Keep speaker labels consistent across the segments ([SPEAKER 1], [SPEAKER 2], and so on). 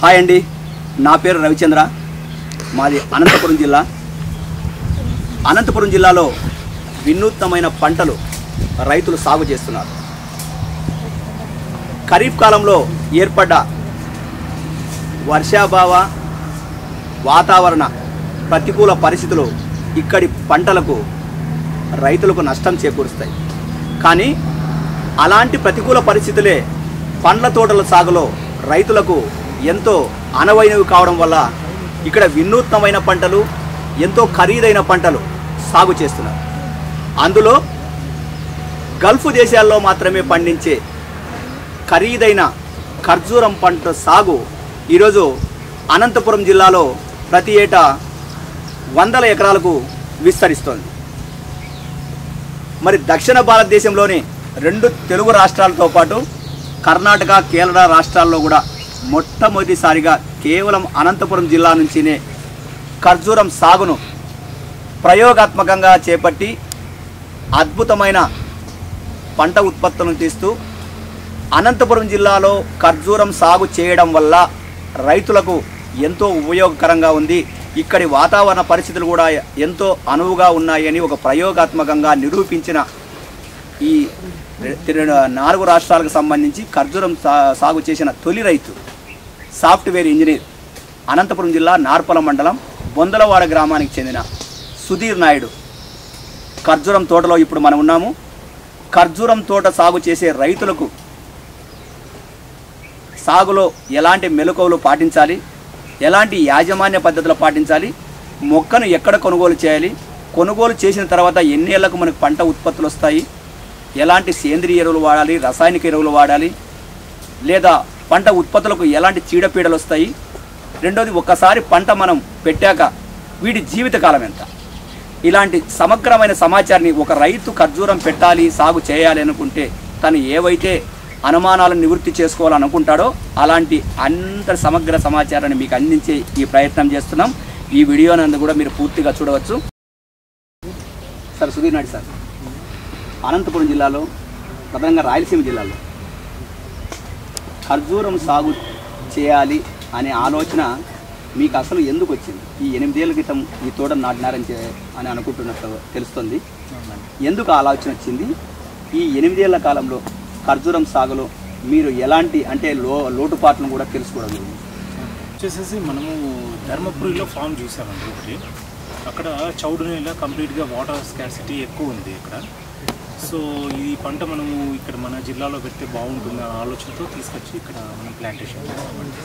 [SPEAKER 1] Hi అండి నా పేరు రవిచంద్ర మాది అనంతపురం జిల్లా అనంతపురం జిల్లాలో వినూత్నమైన పంటలు రైతులు సాగు చేస్తున్నారు ఖరీఫ్ కాలంలో ఏర్పడ్డ వర్షాభావ వాతావరణ ప్రతికూల పరిస్థితులు ఇక్కడి పంటలకు రైతులకు నష్టం చేకూరుస్తాయి కానీ అలాంటి ప్రతికూల పరిస్థితులే పండ్ల తోటల సాగులో రైతులకు ఎంతో అనవైనవి కావడం వల్ల ఇక్కడ వినూత్నమైన పంటలు ఎంతో ఖరీదైన పంటలు సాగు చేస్తున్నారు అందులో గల్ఫ్ దేశాల్లో మాత్రమే పండించే ఖరీదైన ఖర్జూరం పంట సాగు ఈరోజు అనంతపురం జిల్లాలో ప్రతి ఏటా వందల ఎకరాలకు విస్తరిస్తోంది మరి దక్షిణ భారతదేశంలోని రెండు తెలుగు రాష్ట్రాలతో పాటు కర్ణాటక కేరళ రాష్ట్రాల్లో కూడా మొట్టమొదటిసారిగా కేవలం అనంతపురం జిల్లా నుంచినే ఖర్జూరం సాగును ప్రయోగాత్మకంగా చేపట్టి అద్భుతమైన పంట ఉత్పత్తులను తీస్తూ అనంతపురం జిల్లాలో ఖర్జూరం సాగు చేయడం వల్ల రైతులకు ఎంతో ఉపయోగకరంగా ఉంది ఇక్కడి వాతావరణ పరిస్థితులు కూడా ఎంతో అనువుగా ఉన్నాయని ఒక ప్రయోగాత్మకంగా నిరూపించిన ఈ రె- తిరు- నాలుగు రాష్ట్రాలకు సంబంధించి ఖర్జూరం సా- సాగు చేసిన తొలి రైతు సాఫ్ట్వేర్ ఇంజనీర్ అనంతపురం జిల్లా నార్పల మండలం బొందలవాడ గ్రామానికి చెందిన సుధీర్ నాయుడు ఖర్జూరం తోటలో ఇప్పుడు మనం ఉన్నాము ఖర్జూరం తోట సాగు చేసే రైతులకు సాగులో ఎలాంటి మెలకువలు పాటించాలి ఎలాంటి యాజమాన్య పద్ధతులు పాటించాలి మొక్కను ఎక్కడ కొనుగోలు చేయాలి కొనుగోలు చేసిన తర్వాత ఎన్నేళ్లకు మనకు పంట ఉత్పత్తులు వస్తాయి ఎలాంటి సేంద్రియ ఎరువులు వాడాలి రసాయనిక ఎరువులు వాడాలి లేదా పంట ఉత్పత్తులకు ఎలాంటి చీడపీడలు వస్తాయి రెండోది ఒక్కసారి పంట మనం పెట్టాక వీటి జీవితకాలం ఎంత ఇలాంటి సమగ్రమైన సమాచారాన్ని ఒక రైతు ఖర్జూరం పెట్టాలి సాగు చేయాలి అనుకుంటే తను ఏవైతే అనుమానాలను నివృత్తి చేసుకోవాలనుకుంటాడో అలాంటి అంత సమగ్ర సమాచారాన్ని మీకు అందించే ఈ ప్రయత్నం చేస్తున్నాం ఈ వీడియోనందు కూడా మీరు పూర్తిగా చూడవచ్చు సార్ సుధీర్ నాయుడు సార్ అనంతపురం జిల్లాలో ప్రధానంగా రాయలసీమ జిల్లాలో ఖర్జూరం సాగు చేయాలి అనే ఆలోచన మీకు అసలు ఎందుకు వచ్చింది ఈ ఎనిమిదేళ్ల క్రితం ఈ తోట నాటినారని చే- అని అనుకుంటున్నట్టు తెలుస్తుంది ఎందుకు ఆ ఆలోచన వచ్చింది ఈ ఎనిమిదేళ్ల కాలంలో ఖర్జూరం సాగులో మీరు ఎలాంటి అంటే లో లోటుపాట్లను కూడా తెలుసుకోవడం జరిగింది
[SPEAKER 2] వచ్చేసేసి మనము ధర్మపురిలో ఫామ్ చూసామండి ఒకటి అక్కడ చౌడు నేల కంప్లీట్గా వాటర్ స్కార్సిటీ ఎక్కువ ఉంది ఇక్కడ సో ఈ పంట మనము ఇక్కడ మన జిల్లాలో పెడితే బాగుంటుంది అనే ఆలోచనతో తీసుకొచ్చి ఇక్కడ మనం ప్లాంటేషన్ చేస్తామండి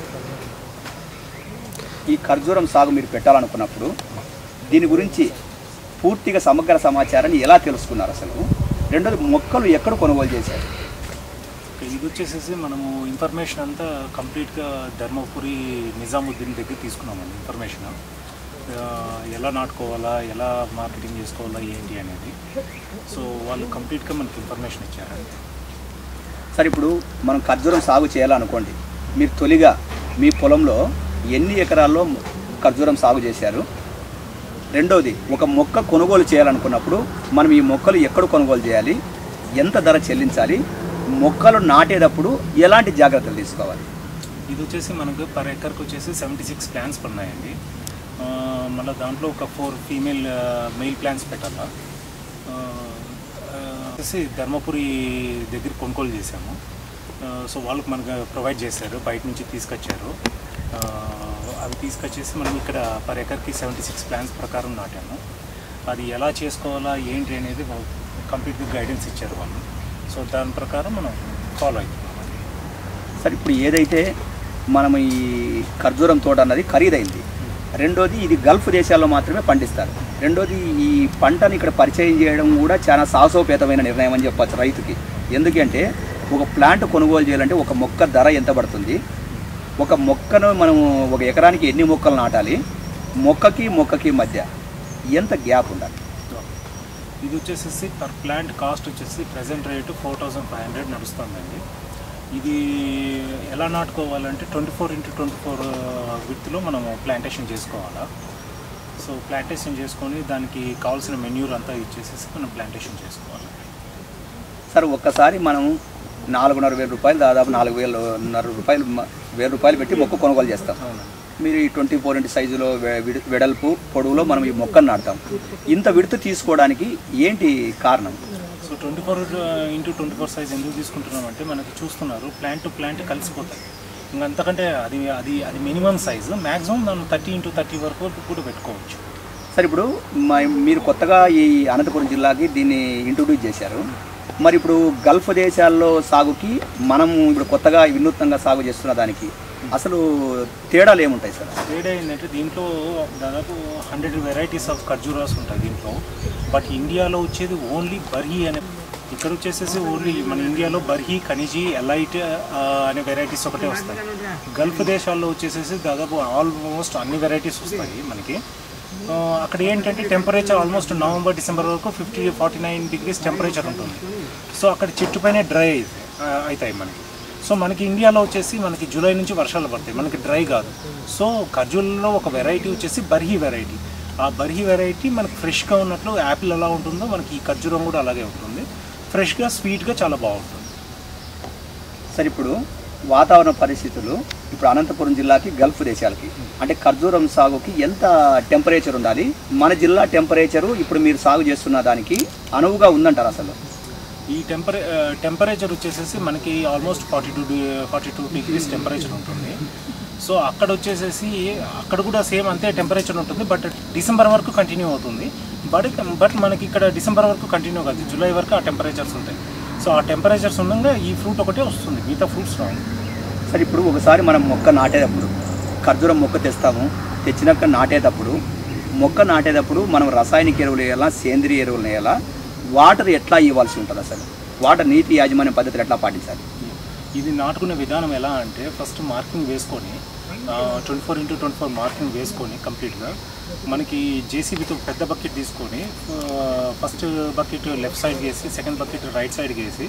[SPEAKER 1] ఈ ఖర్జూరం సాగు మీరు పెట్టాలనుకున్నప్పుడు దీని గురించి పూర్తిగా సమగ్ర సమాచారాన్ని ఎలా తెలుసుకున్నారు అసలు రెండోది మొక్కలు ఎక్కడ కొనుగోలు చేశారు
[SPEAKER 2] ఇది వచ్చేసేసి మనము ఇన్ఫర్మేషన్ అంతా కంప్లీట్గా ధర్మపురి నిజాముద్దీన్ దగ్గర తీసుకున్నామండి ఇన్ఫర్మేషన్ ఆ, ఎలా నాటుకోవాలా ఎలా మార్కెటింగ్ చేసుకోవాలా ఏంటి అనేది సో వాళ్ళు కంప్లీట్గా మనకి ఇన్ఫర్మేషన్ ఇచ్చారండి
[SPEAKER 1] సరే ఇప్పుడు మనం ఖర్జూరం సాగు చేయాలనుకోండి మీరు తొలిగా మీ పొలంలో ఎన్ని ఎకరాల్లో ఖర్జూరం సాగు చేశారు రెండోది ఒక మొక్క కొనుగోలు చేయాలనుకున్నప్పుడు మనం ఈ మొక్కలు ఎక్కడ కొనుగోలు చేయాలి ఎంత ధర చెల్లించాలి మొక్కలు నాటేటప్పుడు ఎలాంటి జాగ్రత్తలు తీసుకోవాలి
[SPEAKER 2] ఇది వచ్చేసి మనకు పర్ ఎకర్కి వచ్చేసి సెవెంటీ సిక్స్ ప్లాన్స్ పడినాయండి ఆ, మళ్ళీ దాంట్లో ఒక ఫోర్ ఫీమేల్ మెయిల్ ప్లాన్స్ పెట్టాలా ఆ, ఆ, వచ్చేసి ధర్మపురి దగ్గర కొనుగోలు చేశాము ఆ, సో వాళ్ళకి మనకు ప్రొవైడ్ చేశారు బయట నుంచి తీసుకొచ్చారు ఆ, అవి తీసుకొచ్చేసి మనం ఇక్కడ పర్ ఎకర్కి సెవెంటీ సిక్స్ ప్లాన్స్ ప్రకారం నాటాము అది ఎలా చేసుకోవాలా ఏంటి అనేది కంప్లీట్గా గైడెన్స్ ఇచ్చారు వాళ్ళు సో దాని ప్రకారం మనం ఫాలో అవుతున్నాం
[SPEAKER 1] సరే ఇప్పుడు ఏదైతే మనం ఈ ఖర్జూరం తోట అన్నది ఖరీదైంది రెండోది ఇది గల్ఫ్ దేశాల్లో మాత్రమే పండిస్తారు రెండోది ఈ పంటని ఇక్కడ పరిచయం చేయడం కూడా చాలా సాహసోపేతమైన నిర్ణయం అని చెప్పచ్చు రైతుకి ఎందుకంటే ఒక ప్లాంట్ కొనుగోలు చేయాలంటే ఒక మొక్క ధర ఎంత పడుతుంది ఒక మొక్కను మనం ఒక ఎకరానికి ఎన్ని మొక్కలు నాటాలి మొక్కకి మొక్కకి మధ్య ఎంత గ్యాప్ ఉండాలి
[SPEAKER 2] ఇది వచ్చేసేసి పర్ ప్లాంట్ కాస్ట్ వచ్చేసి present rate four thousand five hundred నడుస్తుందండి ఇది ఎలా నాటుకోవాలంటే twenty four into twenty four విత్లో మనము ప్లాంటేషన్ చేసుకోవాలా సో ప్లాంటేషన్ చేసుకొని దానికి కావాల్సిన మెన్యూర్ అంతా ఇచ్చేసేసి మనం ప్లాంటేషన్ చేసుకోవాలి
[SPEAKER 1] సార్ ఒక్కసారి మనం నాలుగున్నర వేల రూపాయలు దాదాపు నాలుగు వేలన్నర రూపాయలు మ- వేల రూపాయలు పెట్టి మొక్క కొనుగోలు చేస్తాం
[SPEAKER 2] అవునండి
[SPEAKER 1] మీరు ఈ ట్వంటీ ఫోర్ ఇంటి సైజులో వె- విడ- వెడల్పు పొడవులో మనం ఈ మొక్కను నాటుతాం ఇంత విడుతు తీసుకోవడానికి ఏంటి కారణం
[SPEAKER 2] so twenty four into twenty four size ఎందుకు తీసుకుంటున్నాం అంటే మనకి చూస్తున్నారు ప్లాంట్ టు ప్లాంట్ కలిసిపోతాయి ఇంకా అంతకంటే అది అది అది మినిమం సైజు మ్యాక్సిమం మనం థర్టీ ఇంటూ థర్టీ వరకు కూడా పెట్టుకోవచ్చు
[SPEAKER 1] సరే ఇప్పుడు మ- మీరు కొత్తగా ఈ అనంతపురం జిల్లాకి దీన్ని ఇంట్రొడ్యూస్ చేశారు మరి ఇప్పుడు గల్ఫ్ దేశాల్లో సాగుకి మనం ఇప్పుడు కొత్తగా వినూత్నంగా సాగు చేస్తున్న దానికి అసలు తేడాలు ఏముంటాయి సార్
[SPEAKER 2] తేడా ఏంటంటే దీంట్లో దాదాపు హండ్రెడ్ వెరైటీస్ ఆఫ్ ఖర్జూరాస్ ఉంటాయి దీంట్లో బట్ ఇండియాలో వచ్చేది ఓన్లీ బర్హీ అనే ఇక్కడ వచ్చేసేసి ఓన్లీ మన ఇండియాలో బర్హీ ఖనిజీ ఎలైట్ ఆ, అనే వెరైటీస్ ఒకటే వస్తాయి గల్ఫ్ దేశాల్లో వచ్చేసేసి దాదాపు ఆల్మోస్ట్ అన్ని వెరైటీస్ వస్తాయి మనకి ఆ, అక్కడ ఏంటంటే టెంపరేచర్ ఆల్మోస్ట్ నవంబర్ డిసెంబర్ వరకు fifty forty nine degrees temperature ఉంటుంది సో అక్కడ చెట్టు పైన డ్రై అవుతాయి మనకి సో మనకి ఇండియాలో వచ్చేసి మనకి జూలై నుంచి వర్షాలు పడతాయి మనకి డ్రై కాదు సో ఖర్జూర్లో ఒక వెరైటీ వచ్చేసి బర్హీ వెరైటీ ఆ బర్హీ వెరైటీ మనకి ఫ్రెష్గా ఉన్నట్లు యాపిల్ ఎలా ఉంటుందో మనకి ఈ ఖర్జూరం కూడా అలాగే ఉంటుంది ఫ్రెష్గా స్వీట్గా చాలా బాగుంటుంది
[SPEAKER 1] సరే ఇప్పుడు వాతావరణ పరిస్థితులు ఇప్పుడు అనంతపురం జిల్లాకి గల్ఫ్ దేశాలకి అంటే ఖర్జూరం సాగుకి ఎంత టెంపరేచర్ ఉండాలి మన జిల్లా టెంపరేచరు ఇప్పుడు మీరు సాగు చేస్తున్న దానికి అనువుగా ఉందంటారు అసలు
[SPEAKER 2] ఈ టెంపరే టెంపరేచర్ వచ్చేసేసి మనకి almost forty two forty two degrees temperature ఉంటుంది సో అక్కడ వచ్చేసేసి అక్కడ కూడా సేమ్ అంతే టెంపరేచర్ ఉంటుంది బట్ డిసెంబర్ వరకు కంటిన్యూ అవుతుంది బట్ బట్ మనకి ఇక్కడ డిసెంబర్ వరకు కంటిన్యూ కాదు జూలై వరకు ఆ టెంపరేచర్స్ ఉంటాయి సో ఆ టెంపరేచర్స్ ఉండగా ఈ ఫ్రూట్ ఒకటే వస్తుంది మిగతా ఫ్రూట్స్ రావు
[SPEAKER 1] సరే ఇప్పుడు ఒకసారి మనం మొక్క నాటేటప్పుడు ఖర్జూరం మొక్క తెస్తాము తెచ్చినాక నాటేటప్పుడు మొక్క నాటేటప్పుడు మనం రసాయనిక ఎరువులు వేయాలా సేంద్రియ ఎరువులు వేయాలా వాటర్ ఎట్లా ఇవ్వాల్సి ఉంటుంది అసలు వాటర్ నీటి యాజమాన్య పద్ధతులు ఎట్లా పాటించాలి
[SPEAKER 2] ఇది నాటుకునే విధానం ఎలా అంటే ఫస్ట్ మార్కింగ్ వేసుకొని twenty four into twenty four marking వేసుకొని కంప్లీట్గా మనకి జేసీబీతో పెద్ద బకెట్ తీసుకొని ఫస్ట్ బకెట్ లెఫ్ట్ సైడ్ వేసి సెకండ్ బకెట్ రైట్ సైడ్ వేసి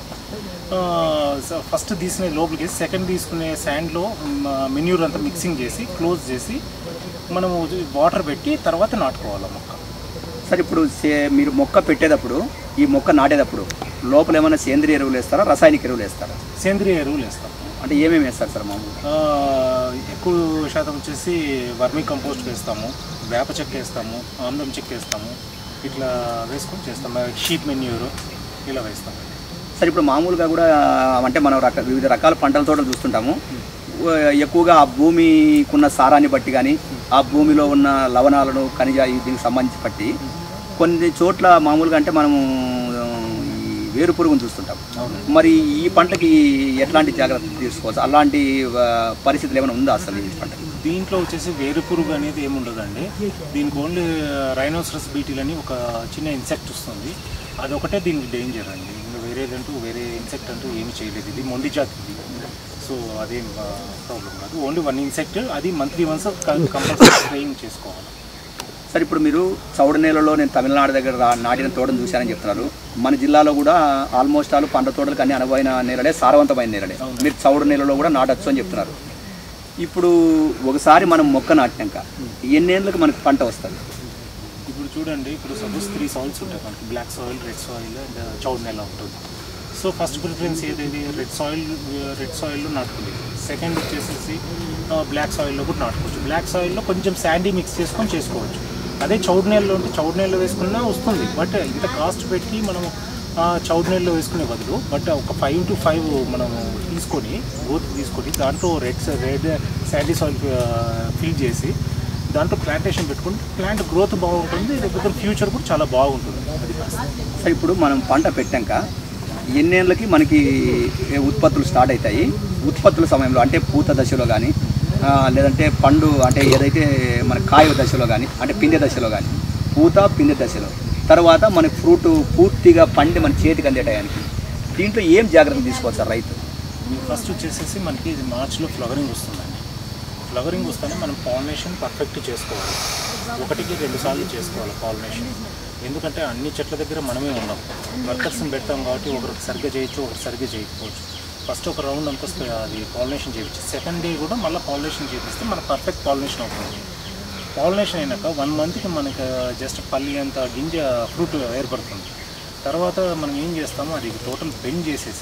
[SPEAKER 2] ఫస్ట్ తీసుకునే లోపలికి వేసి సెకండ్ తీసుకునే శాండ్లో మెన్యూర్ అంతా మిక్సింగ్ చేసి క్లోజ్ చేసి మనము వాటర్ పెట్టి తర్వాత నాటుకోవాలి మొక్క
[SPEAKER 1] సరే ఇప్పుడు సే- మీరు మొక్క పెట్టేటప్పుడు ఈ మొక్క నాటేటప్పుడు లోపల ఏమైనా సేంద్రియ ఎరువులు వేస్తారా రసాయనిక ఎరువులు వేస్తారా
[SPEAKER 2] సేంద్రియ ఎరువులు వేస్తాం
[SPEAKER 1] అంటే ఏమేమి వేస్తారు సార్ మామూలుగా
[SPEAKER 2] ఆ, ఎక్కువ శాతం వచ్చేసి వర్మీ కంపోస్ట్ వేస్తాము వేప చెక్క వేస్తాము ఆమ్లం చెక్క వేస్తాము ఇట్లా వేసుకొని చేస్తాము షీప్ మెన్యూరు ఇలా వేస్తాం
[SPEAKER 1] సరే ఇప్పుడు మామూలుగా కూడా అంటే మనం రక వివిధ రకాల పంటల తోటలు చూస్తుంటాము ఉ- ఎక్కువగా ఆ భూమికున్న సారాన్ని బట్టి కానీ ఆ భూమిలో ఉన్న లవణాలను ఖనిజ ఈ దీనికి సంబంధించి బట్టి కొన్ని చోట్ల మామూలుగా అంటే మనము ఆ, ఈ వేరు పురుగును చూస్తుంటాం
[SPEAKER 2] అవును
[SPEAKER 1] మరి ఈ పంటకి ఎట్లాంటి జాగ్రత్తలు తీసుకోవచ్చు అలాంటి ఆ, పరిస్థితులు ఏమైనా ఉందా అసలు ఈ పంటకి
[SPEAKER 2] దీంట్లో వచ్చేసి వేరు పురుగు అనేది ఏమి ఉండదండి దీనికి ఓన్లీ రైనోసరస్ బీటీల్ అని ఒక చిన్న ఇన్సెక్ట్ వస్తుంది అది ఒకటే దీనికి డేంజర్ అండి ఇంకా వేరేదంటూ వేరే ఇన్సెక్ట్ అంటూ ఏమి చేయలేదు ఇది మొండి జాతి ఇది సో అదేం ప్రాబ్లం కాదు ఓన్లీ వన్ ఇన్సెక్ట్ అది మంత్లీ వన్స్ కంపల్సరీ స్ప్రేయింగ్ చేసుకోవాలి
[SPEAKER 1] సరే ఇప్పుడు మీరు చౌడు నేలలో నేను తమిళనాడు దగ్గర రా- నాటిన తోటను చూశానని చెప్తున్నారు మన జిల్లాలో కూడా ఆల్మోస్ట్ ఆల్ పంట తోటలకు అన్ని అనువైన నేలలే సారవంతమైన నేలలే
[SPEAKER 2] అవును.
[SPEAKER 1] మీరు చౌడు నేలలో కూడా నాటచ్చు అని చెప్తున్నారు ఇప్పుడు ఒకసారి మనం మొక్క నాటినాక ఎన్నేళ్ళకి మనకు పంట వస్తుంది
[SPEAKER 2] ఇప్పుడు చూడండి ఇప్పుడు సపోజ్ త్రీ సాయిల్స్ ఉంటాయి మనకి black soil red soil and చౌడ్ నెల ఉంటుంది సో ఫస్ట్ ప్రిఫరెన్స్ ఏదైతే రెడ్ సాయిల్ రెడ్ సాయిల్లో నాటుకుంది సెకండ్ వచ్చేసేసి బ్లాక్ సాయిల్లో కూడా నాటుకోవచ్చు బ్లాక్ సాయిల్లో కొంచెం శాండీ మిక్స్ చేసుకొని చేసుకోవచ్చు అదే చౌడ్ నెలలో ఉంటే చౌడ్ నెలలో వేసుకున్నా వస్తుంది బట్ ఇంత కాస్ట్ పెట్టి మనం చౌడ్ నెలలో వేసుకునే బదులు బట్ ఒక ఫైవ్ టు ఫైవ్ మనం తీసుకొని గ్రోత్ తీసుకొని దాంట్లో red red sandy soil fill చేసి దాంట్లో ప్లాంటేషన్ పెట్టుకుంటే ప్లాంట్ గ్రోత్ బాగుంటుంది లేకపోతే ఫ్యూచర్ కూడా చాలా బాగుంటుంది అది
[SPEAKER 1] సరే ఇప్పుడు మనం పంట పెట్టాక ఎన్నేళ్ళకి మనకి ఉత్పత్తులు స్టార్ట్ అవుతాయి ఉత్పత్తుల సమయంలో అంటే పూత దశలో కానీ లేదంటే పండు అంటే ఏదైతే మన కాయ దశలో కానీ అంటే పిందె దశలో కానీ పూత పిందె దశలో తర్వాత మనకి ఫ్రూట్ పూర్తిగా పండి మన చేతికి అందే టయానికి దీంట్లో ఏం జాగ్రత్తలు తీసుకోవచ్చు సార్ రైతు
[SPEAKER 2] ఫస్ట్ వచ్చేసేసి మనకి ఇది మార్చ్లో ఫ్లవరింగ్ వస్తుందండి ఫ్లవరింగ్ వస్తేనే మనం పాలినేషన్ పర్ఫెక్ట్ చేసుకోవాలి ఒకటికి రెండు సార్లు చేసుకోవాలి పాలినేషన్ ఎందుకంటే అన్ని చెట్ల దగ్గర మనమే ఉన్నాం వర్కర్స్ని పెడతాం కాబట్టి ఒకరికి సరిగ్గా చేయొచ్చు ఒకరికి సరిగ్గా చేయకపోవచ్చు ఫస్ట్ ఒక రౌండ్ అంతా స్ప- అది పాలినేషన్ చేయించి సెకండ్ డే కూడా మళ్ళీ పాలినేషన్ చేపిస్తే మన పర్ఫెక్ట్ పాలినేషన్ అవుతుంది పాలినేషన్ అయినాక వన్ మంత్కి మనకి జస్ట్ పల్లి అంత గింజ ఫ్రూట్ ఏర్పడుతుంది తర్వాత మనం ఏం చేస్తామో అది టోటల్ బెండ్ చేసేసి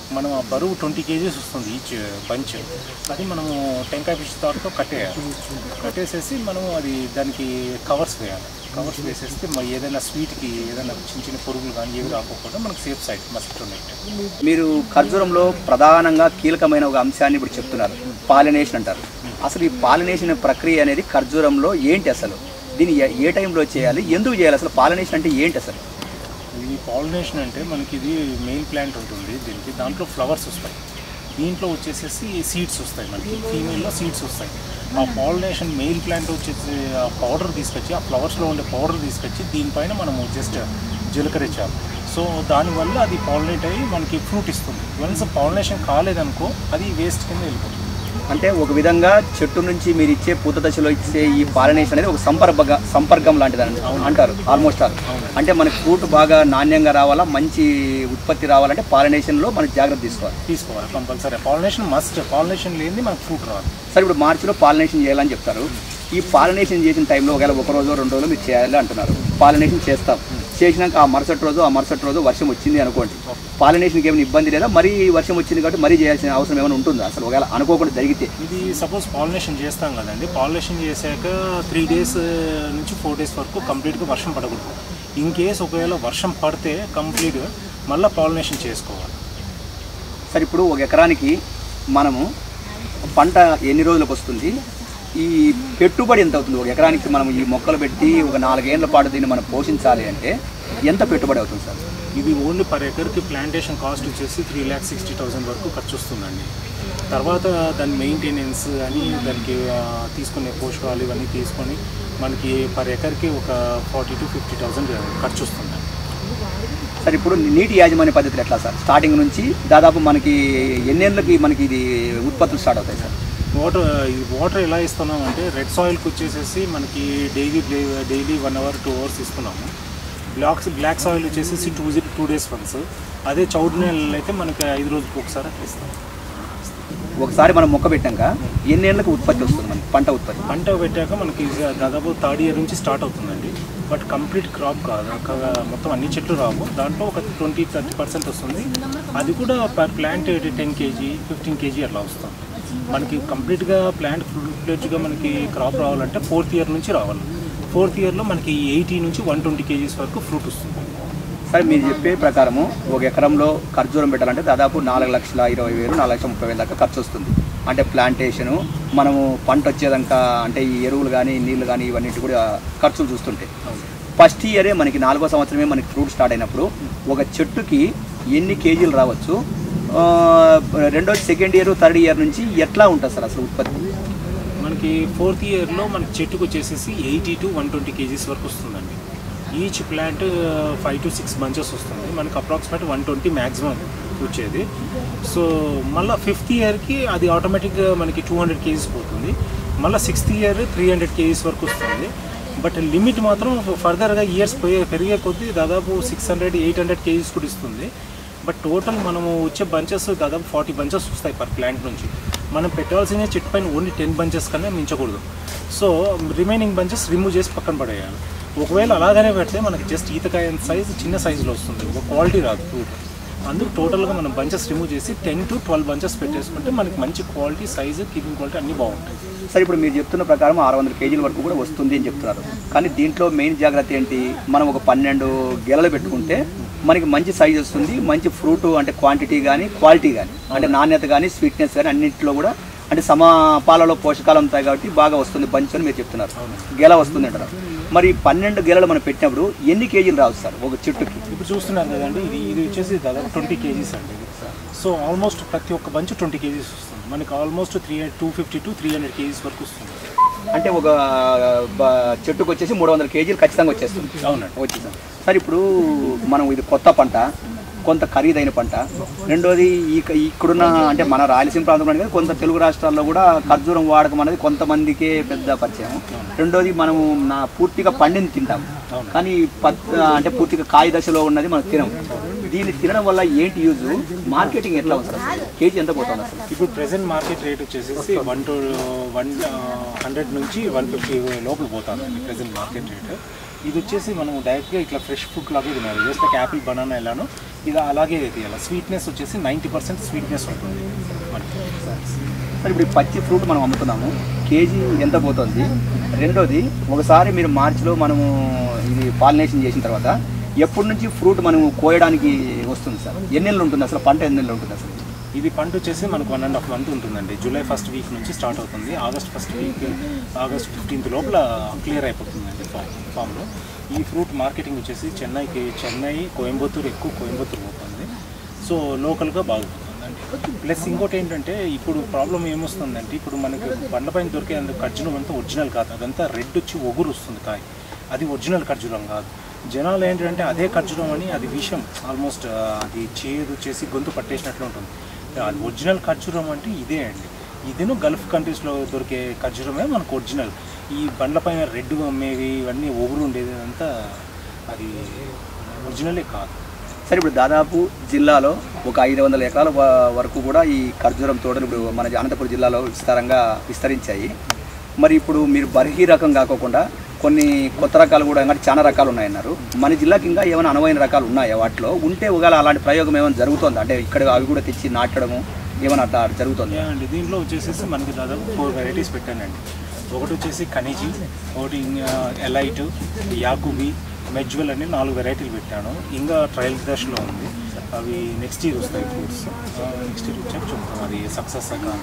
[SPEAKER 2] మనం ఆ బరువు ట్వంటీ కేజీస్ వస్తుంది ఈచ్ బంచ్ అది మనము టెంకాయ ఫిష్ తాడుతో కట్టేయాలి కట్టేసేసి మనం అది దానికి కవర్స్ వేయాలి కవర్స్ వేసేస్తే మరి ఏదైనా స్వీట్కి ఏదైనా చిన్న చిన్న పురుగులు కానీ ఏవి రాకపోతే మనకు సేఫ్ సైడ్ మస్కిటో నెట్
[SPEAKER 1] మీరు ఖర్జూరంలో ప్రధానంగా కీలకమైన ఒక అంశాన్ని ఇప్పుడు చెప్తున్నారు పాలినేషన్ అంటారు అసలు ఈ పాలినేషన్ ప్రక్రియ అనేది ఖర్జూరంలో ఏంటి అసలు దీన్ని ఏ- ఏ టైంలో చేయాలి ఎందుకు చేయాలి అసలు పాలినేషన్ అంటే ఏంటి అసలు
[SPEAKER 2] ఇది పాలినేషన్ అంటే మనకి ఇది మెయిన్ ప్లాంట్ ఉంటుంది దీనికి దాంట్లో ఫ్లవర్స్ వస్తాయి దీంట్లో వచ్చేసేసి సీడ్స్ వస్తాయి మనకి ఫీమేల్లో సీడ్స్ వస్తాయి ఆ పాలినేషన్ మెయిల్ ప్లాంట్ వచ్చేసి ఆ పౌడర్ తీసుకొచ్చి ఆ ఫ్లవర్స్లో ఉండే పౌడర్ తీసుకొచ్చి దీనిపైన మనము జస్ట్ జీలకరించాలి సో దానివల్ల అది పాలినేట్ అయ్యి మనకి ఫ్రూట్ ఇస్తుంది వన్స్ పాలినేషన్ కాలేదనుకో అది వేస్ట్ కింద వెళ్ళిపోతుంది
[SPEAKER 1] అంటే ఒక విధంగా చెట్టు నుంచి మీరు ఇచ్చే పూత దశలో ఇచ్చే ఈ పాలినేషన్ అనేది ఒక సంపర్క సంపర్కం లాంటిది అని అంటారు ఆల్మోస్ట్ ఆల్ అంటే మనకి ఫ్రూట్ బాగా నాణ్యంగా రావాలా మంచి ఉత్పత్తి రావాలంటే పాలినేషన్లో మనం జాగ్రత్త తీసుకోవాలి
[SPEAKER 2] తీసుకోవాలి కంపల్సరీ పాలినేషన్ మస్ట్ పాలినేషన్ లేనిది మనకు ఫ్రూట్ రాదు
[SPEAKER 1] సరే ఇప్పుడు మార్చిలో పాలినేషన్ చేయాలని చెప్తారు ఈ పాలినేషన్ చేసిన టైంలో ఒకవేళ ఒక రోజు రెండు రోజులు మీరు చేయాలి అంటున్నారు పాలినేషన్ చేస్తాం చేసినాక ఆ మరుసటి రోజు ఆ మరుసటి రోజు వర్షం వచ్చింది అనుకోండి పాలినేషన్కి ఏమైనా ఇబ్బంది లేదా మరీ వర్షం వచ్చింది కాబట్టి మరీ చేయాల్సిన అవసరం ఏమైనా ఉంటుందా అసలు ఒకవేళ అనుకోకుండా జరిగితే
[SPEAKER 2] ఇది సపోజ్ పాలినేషన్ చేస్తాం కదండి పాలినేషన్ చేశాక త్రీ డేస్ నుంచి ఫోర్ డేస్ వరకు కంప్లీట్గా వర్షం పడకూడదు ఇన్ కేస్ ఒకవేళ వర్షం పడితే కంప్లీట్గా మళ్ళీ పాలినేషన్ చేసుకోవాలి
[SPEAKER 1] సరే ఇప్పుడు ఒక ఎకరానికి మనము పంట ఎన్ని రోజులకు వస్తుంది ఈ పెట్టుబడి ఎంత అవుతుంది ఒక ఎకరానికి మనం ఈ మొక్కలు పెట్టి ఒక నాలుగేళ్ల పాటు దీన్ని మనం పోషించాలి అంటే ఎంత పెట్టుబడి అవుతుంది సార్
[SPEAKER 2] ఇది ఓన్లీ పర్ ఎకర్కి ప్లాంటేషన్ కాస్ట్ వచ్చేసి త్రీ ల్యాక్ సిక్స్టీ థౌసండ్ వరకు ఖర్చు వస్తుందండి తర్వాత దాని మెయింటెనెన్స్ అని దానికి ఆ, తీసుకునే పోషకాలు ఇవన్నీ తీసుకొని మనకి పర్ ఎకర్కి ఒక ఫార్టీ టు ఫిఫ్టీ థౌసండ్ ఖర్చు వస్తుంది
[SPEAKER 1] సార్ ఇప్పుడు నీటి యాజమాన్య పద్ధతులు ఎట్లా సార్ స్టార్టింగ్ నుంచి దాదాపు మనకి ఎన్నేళ్ళకి మనకి ఇది ఉత్పత్తులు స్టార్ట్ అవుతాయి సార్
[SPEAKER 2] వాటర్ ఈ వాటర్ ఎలా ఇస్తున్నాం అంటే రెడ్ సాయిల్కి వచ్చేసేసి మనకి daily daily one hour two hours ఇస్తున్నాము బ్లాక్స్ బ్లాక్ సాయిల్ వచ్చేసేసి టూ టూ డేస్ వన్స్ అదే చౌడ్ నెలలు అయితే మనకి ఐదు రోజులకు ఒకసారి అట్లా ఇస్తాం
[SPEAKER 1] ఒకసారి మనం మొక్క పెట్టాక ఎన్నేళ్ళకి ఉత్పత్తి వస్తుంది మనకి పంట ఉత్పత్తి
[SPEAKER 2] పంట పెట్టాక మనకి దాదాపు థర్డ్ ఇయర్ నుంచి స్టార్ట్ అవుతుందండి బట్ కంప్లీట్ క్రాప్ కాదు క- మొత్తం అన్ని చెట్లు రావు దాంట్లో ఒక ట్వంటీ థర్టీ పర్సెంట్ వస్తుంది అది కూడా per plant ten kg fifteen kg అట్లా వస్తుంది మనకి కంప్లీట్గా ప్లాంట్ ఫుల్ ఫ్లెడ్జ్గా మనకి క్రాప్ రావాలంటే ఫోర్త్ ఇయర్ నుంచి రావాలి ఫోర్త్ ఇయర్లో మనకి ఎయిటీ నుంచి వన్ ట్వంటీ కేజీస్ వరకు ఫ్రూట్ వస్తుంది
[SPEAKER 1] సార్ మీరు చెప్పే ప్రకారము ఒక ఎకరంలో ఖర్జూరం పెట్టాలంటే దాదాపు నాలుగు లక్షల ఇరవై వేలు నాలుగు లక్షల ముప్పై వేల దాకా ఖర్చు వస్తుంది అంటే ప్లాంటేషను మనము పంట వచ్చేదాకా అంటే ఈ ఎరువులు కానీ నీళ్లు కానీ ఇవన్నిటి కూడా ఖర్చులు చూస్తుంటే ఫస్ట్ ఇయరే మనకి నాలుగో సంవత్సరమే మనకి ఫ్రూట్ స్టార్ట్ అయినప్పుడు ఒక చెట్టుకి ఎన్ని కేజీలు రావచ్చు ఆ, రెండోది సెకండ్ ఇయర్ థర్డ్ ఇయర్ నుంచి ఎట్లా ఉంటుంది సార్ అసలు ఉత్పత్తి
[SPEAKER 2] మనకి ఫోర్త్ ఇయర్లో మనకి చెట్టుకు వచ్చేసేసి eighty to one twenty kgs వరకు వస్తుందండి each plant five to six bunches వస్తుంది మనకి అప్రాక్సిమేట్ వన్ ట్వంటీ మ్యాక్సిమం వచ్చేది సో మళ్ళీ ఫిఫ్త్ ఇయర్కి అది ఆటోమేటిక్గా మనకి టూ హండ్రెడ్ కేజీస్ పోతుంది మళ్ళీ sixth year three hundred kgs వరకు వస్తుంది బట్ లిమిట్ మాత్రం ఫర్దర్గా ఇయర్స్ పోయే పెరిగే కొద్దీ దాదాపు six hundred eight hundred kgs కూడా ఇస్తుంది బట్ టోటల్ మనము వచ్చే బంచెస్ దాదాపు ఫార్టీ బంచెస్ వస్తాయి పర్ ప్లాంట్ నుంచి మనం పెట్టాల్సిన చెట్టు పైన ఓన్లీ టెన్ బంచెస్ కన్నా మించకూడదు సో రిమైనింగ్ బంచెస్ రిమూవ్ చేసి పక్కన పడేయాలి ఒకవేళ అలాగనే పెడితే మనకి జస్ట్ ఈతకాయ సైజ్ చిన్న సైజులో వస్తుంది ఒక క్వాలిటీ రాదు ఫ్రూట్ అందుకు టోటల్గా మనం బంచెస్ రిమూవ్ చేసి టెన్ టు ట్వెల్వ్ బంచెస్ పెట్టేసుకుంటే మనకి మంచి క్వాలిటీ సైజు కీపింగ్ క్వాలిటీ అన్నీ బాగుంటాయి
[SPEAKER 1] సార్ ఇప్పుడు మీరు చెప్తున్న ప్రకారం ఆరు వందల కేజీల వరకు కూడా వస్తుంది అని చెప్తున్నారు కానీ దీంట్లో మెయిన్ జాగ్రత్త ఏంటి మనం ఒక పన్నెండు గెలలు పెట్టుకుంటే మనకి మంచి సైజ్ వస్తుంది మంచి ఫ్రూట్ అంటే క్వాంటిటీ కానీ క్వాలిటీ కానీ అంటే నాణ్యత కానీ స్వీట్నెస్ కానీ అన్నింటిలో కూడా అంటే సమపాలలో పోషకాలు ఉంటాయి కాబట్టి బాగా వస్తుంది బంచ్ అని మీరు చెప్తున్నారు గెల వస్తుంది అంటారు మరి పన్నెండు గెలలు మనం పెట్టినప్పుడు ఎన్ని కేజీలు రావచ్చు సార్ ఒక చెట్టుకి
[SPEAKER 2] ఇప్పుడు చూస్తున్నారు కదండి ఇది ఇది వచ్చేసి దాదాపు ట్వంటీ కేజీస్ అండి సో ఆల్మోస్ట్ ప్రతి ఒక్క బంచ్ ట్వంటీ కేజీస్ వస్తుంది మనకి almost three two fifty to three hundred kgs వరకు వస్తుంది
[SPEAKER 1] అంటే ఒక బ- చెట్టుకు వచ్చేసి మూడు వందల కేజీలు ఖచ్చితంగా వచ్చేస్తుంది
[SPEAKER 2] అవునండి
[SPEAKER 1] వచ్చింది సార్ ఇప్పుడు మనం ఇది కొత్త పంట కొంత ఖరీదైన పంట రెండోది ఈ ఇక్కడున్న అంటే మన రాయలసీమ ప్రాంతంలో కానీ కొంత తెలుగు రాష్ట్రాల్లో కూడా ఖర్జూరం వాడకం అనేది కొంతమందికే పెద్ద పరిచయం రెండోది మనము నా పూర్తిగా పండింది తింటాం
[SPEAKER 2] అవును.
[SPEAKER 1] కానీ పత్ అంటే పూర్తిగా కాయ దశలో ఉన్నది మనం తినం దీన్ని తినడం వల్ల ఏంటి యూజ్ మార్కెటింగ్ ఎట్లా ఉంది సార్ అసలు? కేజీ ఎంత పోతుంది అసలు
[SPEAKER 2] ఇప్పుడు ప్రెసెంట్ మార్కెట్ రేట్ వచ్చేసి వన్ టు వన్ హండ్రెడ్ నుంచి వన్ ఫిఫ్టీ లోపల పోతుందండి ప్రెసెంట్ మార్కెట్ రేట్ ఇది వచ్చేసి మనం డైరెక్ట్గా ఇట్లా ఫ్రెష్ ఫుడ్ లాగా తినాలి జస్ట్ లైక్ యాపిల్ బనానా ఎలానో ఇక అలాగే తీయాలి స్వీట్నెస్ వచ్చేసి నైంటీ పర్సెంట్ స్వీట్నెస్ ఉంటుంది మనకి
[SPEAKER 1] మరి ఇప్పుడు ఈ పచ్చి ఫ్రూట్ మనం అమ్ముతున్నాము కేజీ ఎంత పోతుంది రెండోది ఒకసారి మీరు మార్చిలో మనము ఇది పాలినేషన్ చేసిన తర్వాత ఎప్పటి నుంచి ఫ్రూట్ మనం కోయడానికి వస్తుంది సార్ ఎన్ని నెలలు ఉంటుంది అసలు పంట ఎన్ని నెలలు ఉంటుంది అసలు
[SPEAKER 2] ఇది పంట వచ్చేసి మనకు వన్ అండ్ హాఫ్ మంత్ ఉంటుందండి జూలై ఫస్ట్ వీక్ నుంచి స్టార్ట్ అవుతుంది August first week August fifteenth లోపల క్లియర్ అయిపోతుందండి ఫామ్ ఫామ్లో ఈ ఫ్రూట్ మార్కెటింగ్ వచ్చేసి చెన్నైకి చెన్నై కోయంబత్తూరు ఎక్కువ కోయంబత్తూరు పోతుంది సో లోకల్గా బాగుంటుందండి ప్లస్ ఇంకోటి ఏంటంటే ఇప్పుడు ప్రాబ్లం ఏమొస్తుందంటే ఇప్పుడు మనకి బండ్లపైన దొరికే అంత ఖర్జూరం అంతా ఒరిజినల్ కాదు అదంతా రెడ్ వచ్చి ఒగురు వస్తుంది కాయ అది ఒరిజినల్ ఖర్జూరం కాదు జనాలు ఏంటంటే అదే ఖర్జూరం అని అది విషం ఆల్మోస్ట్ అది చేదు చేసి గొంతు పట్టేసినట్లు ఉంటుంది అది ఒరిజినల్ ఖర్జూరం అంటే ఇదే అండి ఇదేను గల్ఫ్ కంట్రీస్లో దొరికే ఖర్జూరమే మనకు ఒరిజినల్ ఈ బండ్లపైన రెడ్ అమ్మేవి ఇవన్నీ ఒగురు ఉండేది అంతా అది ఒరిజినలే కాదు
[SPEAKER 1] సరే ఇప్పుడు దాదాపు జిల్లాలో ఒక ఐదు వందల ఎకరాల వ- వరకు కూడా ఈ ఖర్జూరం తోటలు ఇప్పుడు మన అనంతపురం జిల్లాలో విస్తారంగా విస్తరించాయి మరి ఇప్పుడు మీరు బర్హీ రకం కాకోకుండా కొన్ని కొత్త రకాలు కూడా ఇంకా చాలా రకాలు ఉన్నాయన్నారు మన జిల్లాకి ఇంకా ఏమైనా అనువైన రకాలు ఉన్నాయా వాటిలో ఉంటే ఒకవేళ అలాంటి ప్రయోగం ఏమైనా జరుగుతుందా అంటే ఇక్కడ అవి కూడా తెచ్చి నాటడము ఏమైనా అట్లా జరుగుతుంది
[SPEAKER 2] యా అండి దీంట్లో వచ్చేసేసి మనకి దాదాపు ఫోర్ వెరైటీస్ పెట్టానండి ఒకటి వచ్చేసి ఖనిజీ ఒకటి ఎలైట్ యాకుబి మెజ్వల్ అని నాలుగు వెరైటీలు పెట్టాను ఇంకా ట్రయల్ దశలో ఉంది అవి నెక్స్ట్ ఇయర్ వస్తాయి ఫ్రూట్స్ నెక్స్ట్ ఇయర్ వచ్చాక చూద్దాం అది సక్సెస్ కాదు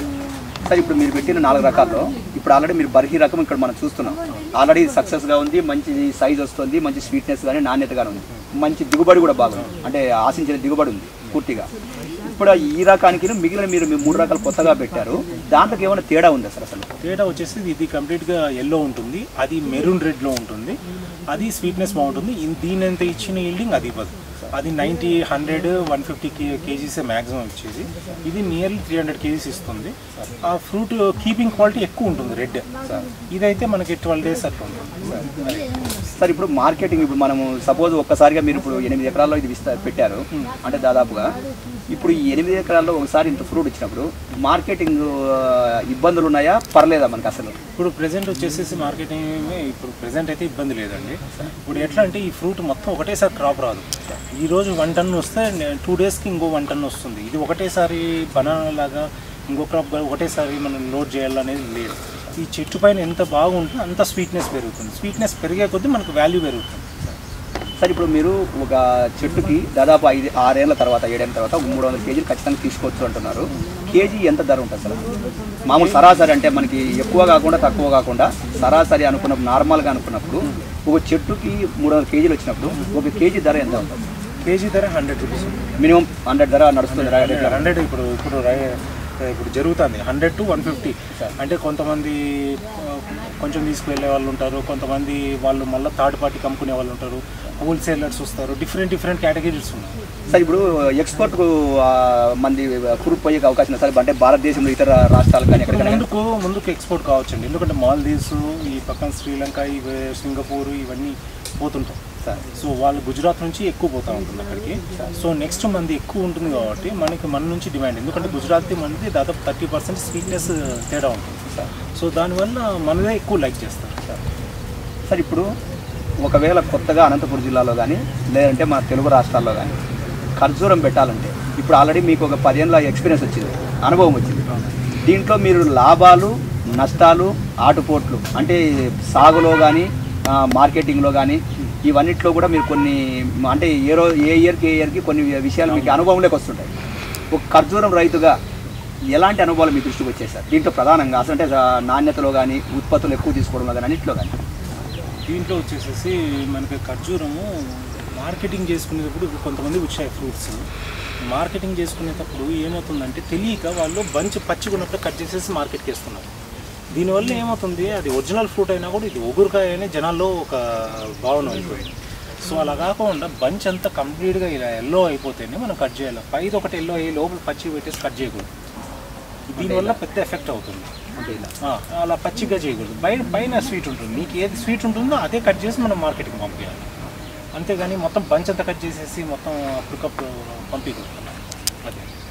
[SPEAKER 1] సరే ఇప్పుడు మీరు పెట్టిన నాలుగు రకాల్లో ఇప్పుడు ఆల్రెడీ మీరు బర్హీ రకం ఇక్కడ మనం చూస్తున్నాం ఆల్రెడీ సక్సెస్గా ఉంది మంచి సైజ్ వస్తుంది మంచి స్వీట్నెస్ కానీ నాణ్యతగానే ఉంది మంచి దిగుబడి కూడా బాగుంది అంటే ఆశించిన దిగుబడి ఉంది పూర్తిగా ఇప్పుడు ఈ రకానికి మిగిలిన మీరు మీ మూడు రకాలు కొత్తగా పెట్టారు దాంట్లోకి ఏమైనా తేడా ఉంది అసలు అసలు
[SPEAKER 2] తేడా వచ్చేసి ఇది కంప్లీట్గా ఎల్లో ఉంటుంది అది మెరూన్ రెడ్లో ఉంటుంది అది స్వీట్నెస్ బాగుంటుంది ఇన్- దీని ఎంత ఇచ్చిన ఈల్డింగ్ అది ఇవ్వదు అది ninety hundred one fifty kgs maximum ఇచ్చేది ఇది నియర్లీ త్రీ హండ్రెడ్ కేజీస్ ఇస్తుంది ఆ ఫ్రూట్ కీపింగ్ క్వాలిటీ ఎక్కువ ఉంటుంది రెడ్ ఇదైతే మనకి ట్వెల్వ్ డేస్ అట్లా ఉంటుంది అది.
[SPEAKER 1] సార్ ఇప్పుడు మార్కెటింగ్ ఇప్పుడు మనము సపోజ్ ఒక్కసారిగా మీరు ఇప్పుడు ఎనిమిది ఎకరాల్లో ఇది విస్తా పెట్టారు అంటే దాదాపుగా ఇప్పుడు ఈ ఎనిమిది ఎకరాల్లో ఒకసారి ఇంత ఫ్రూట్ ఇచ్చినప్పుడు మార్కెటింగ్ ఆ, ఇబ్బందులు ఉన్నాయా పర్లేదా మనకి అసలు
[SPEAKER 2] ఇప్పుడు ప్రెసెంట్ వచ్చేసేసి మార్కెటింగ్ ఇప్పుడు ప్రెసెంట్ అయితే ఇబ్బంది లేదండి ఇప్పుడు ఎట్లా అంటే ఈ ఫ్రూట్ మొత్తం ఒకటేసారి క్రాప్ రాదు ఈ రోజు వన్ టన్ వస్తే టూ డేస్కి ఇంకో వన్ టన్ వస్తుంది ఇది ఒకటేసారి బనానా లాగా ఇంకో క్రాప్ ఒకటేసారి మనం లోడ్ చేయాలనేది లేదు ఈ చెట్టు పైన ఎంత బాగుంటుందో అంత స్వీట్నెస్ పెరుగుతుంది స్వీట్నెస్ పెరిగే కొద్దీ మనకు వాల్యూ పెరుగుతుంది
[SPEAKER 1] సార్ ఇప్పుడు మీరు ఒక చెట్టుకి దాదాపు ఐదు ఆరేళ్ల తర్వాత ఏడేళ్ళ తర్వాత మూడు వందల కేజీలు ఖచ్చితంగా తీసుకోవచ్చు అంటున్నారు కేజీ ఎంత ధర ఉంటుంది సార్ మామూలు సరాసరి అంటే మనకి ఎక్కువ కాకుండా తక్కువ కాకుండా సరాసరి అనుకున్నప్పుడు నార్మల్గా అనుకున్నప్పుడు ఒక చెట్టుకి మూడు వందల కేజీలు వచ్చినప్పుడు ఒక కేజీ ధర ఎంత ఉంటుంది
[SPEAKER 2] కేజీ ధర హండ్రెడ్ రూపీస్
[SPEAKER 1] మినిమం హండ్రెడ్ ధర నడుస్తుంది రా- రెగ్యులర్.
[SPEAKER 2] హండ్రెడ్ ఇప్పుడు ఇప్పుడు రై- ఇప్పుడు జరుగుతుంది హండ్రెడ్ టు వన్ ఫిఫ్టీ అంటే కొంతమంది ఆ, కొంచెం తీసుకువెళ్ళే వాళ్ళు ఉంటారు కొంతమంది వాళ్ళు మళ్ళీ థర్డ్ పార్టీకి అమ్ముకునే వాళ్ళు ఉంటారు హోల్సేలర్స్ వస్తారు డిఫరెంట్ డిఫరెంట్ కేటగిరీస్ ఉన్నాయి
[SPEAKER 1] సార్ ఇప్పుడు ఎక్స్పోర్ట్ కు ఆ, మంది ఫ్రూట్ పోయే అవకాశం ఉంది సార్ అంటే భారతదేశంలో ఇతర రాష్ట్రాలు కానీ
[SPEAKER 2] ఇప్పుడు
[SPEAKER 1] ఎక్కడికైనా
[SPEAKER 2] ముందుకు ముందుకు ఎక్స్పోర్ట్ కావచ్చండి ఎందుకంటే మాల్దీవ్స్ ఈ పక్కన శ్రీలంక ఇవి సింగపూర్ ఇవన్నీ పోతుంటాం
[SPEAKER 1] సార్
[SPEAKER 2] సో వాళ్ళు గుజరాత్ నుంచి ఎక్కువ పోతూ ఉంటుంది అక్కడికి సో నెక్స్ట్ మంది ఎక్కువ ఉంటుంది కాబట్టి మనకి మన నుంచి డిమాండ్ ఎందుకంటే గుజరాతీ మనది దాదాపు థర్టీ పర్సెంట్ స్వీట్నెస్ తేడా ఉంటుంది
[SPEAKER 1] సార్
[SPEAKER 2] సో దానివల్ల మనదే ఎక్కువ లైక్ చేస్తారు
[SPEAKER 1] సార్ సార్ ఇప్పుడు ఒకవేళ కొత్తగా అనంతపురం జిల్లాలో కానీ లేదంటే మన తెలుగు రాష్ట్రాల్లో కానీ ఖర్జూరం పెట్టాలంటే ఇప్పుడు ఆల్రెడీ మీకు ఒక పదేళ్ళ ఎక్స్పీరియన్స్ వచ్చింది అనుభవం వచ్చింది దీంట్లో మీరు లాభాలు నష్టాలు ఆటుపోట్లు అంటే సాగులో కానీ మార్కెటింగ్లో కానీ ఇవన్నిట్లో కూడా మీరు కొన్ని అంటే ఏ రో ఏ ఇయర్కి ఏ ఇయర్కి కొన్ని విషయాలు మీకు అనుభవంలోకి వస్తుంటాయి ఒక ఖర్జూరం రైతుగా ఎలాంటి అనుభవాలు మీ దృష్టికి వచ్చాయి సార్ దీంట్లో ప్రధానంగా అసలు అంటే ఆ, నాణ్యతలో కానీ ఉత్పత్తులు ఎక్కువ తీసుకోవడంలో కానీ అన్నింటిలో కానీ
[SPEAKER 2] దీంట్లో వచ్చేసేసి మనకి ఖర్జూరము మార్కెటింగ్ చేసుకునేటప్పుడు ఇప్పుడు కొంతమంది వచ్చాయి ఫ్రూట్స్ మార్కెటింగ్ చేసుకునేటప్పుడు ఏమవుతుందంటే తెలియక వాళ్ళు బంచ్ పచ్చిగున్నప్పుడు కట్ చేసేసి మార్కెట్కి వేస్తున్నారు దీనివల్ల ఏమవుతుంది అది ఒరిజినల్ ఫ్రూట్ అయినా కూడా ఇది ఒగురుకాయ అనే జనాల్లో ఒక భావన అయిపోయింది సో అలా కాకుండా బంచ్ అంతా కంప్లీట్గా ఇలా ఎల్లో అయిపోతేనే మనం కట్ చేయాలి పైది ఒకటి ఎల్లో అయ్యి లోపల పచ్చి పెట్టేసి కట్ చేయకూడదు దీనివల్ల పెద్ద ఎఫెక్ట్ అవుతుంది
[SPEAKER 1] అంటే ఇలా
[SPEAKER 2] ఆ, అలా పచ్చిగా చేయకూడదు పైన పైన స్వీట్ ఉంటుంది నీకు ఏది స్వీట్ ఉంటుందో అదే కట్ చేసి మనం మార్కెట్కి పంపించాలి అంతేగాని మొత్తం బంచ్ అంతా కట్ చేసేసి మొత్తం అప్పటికప్పుడు పంపించకూడదు అదే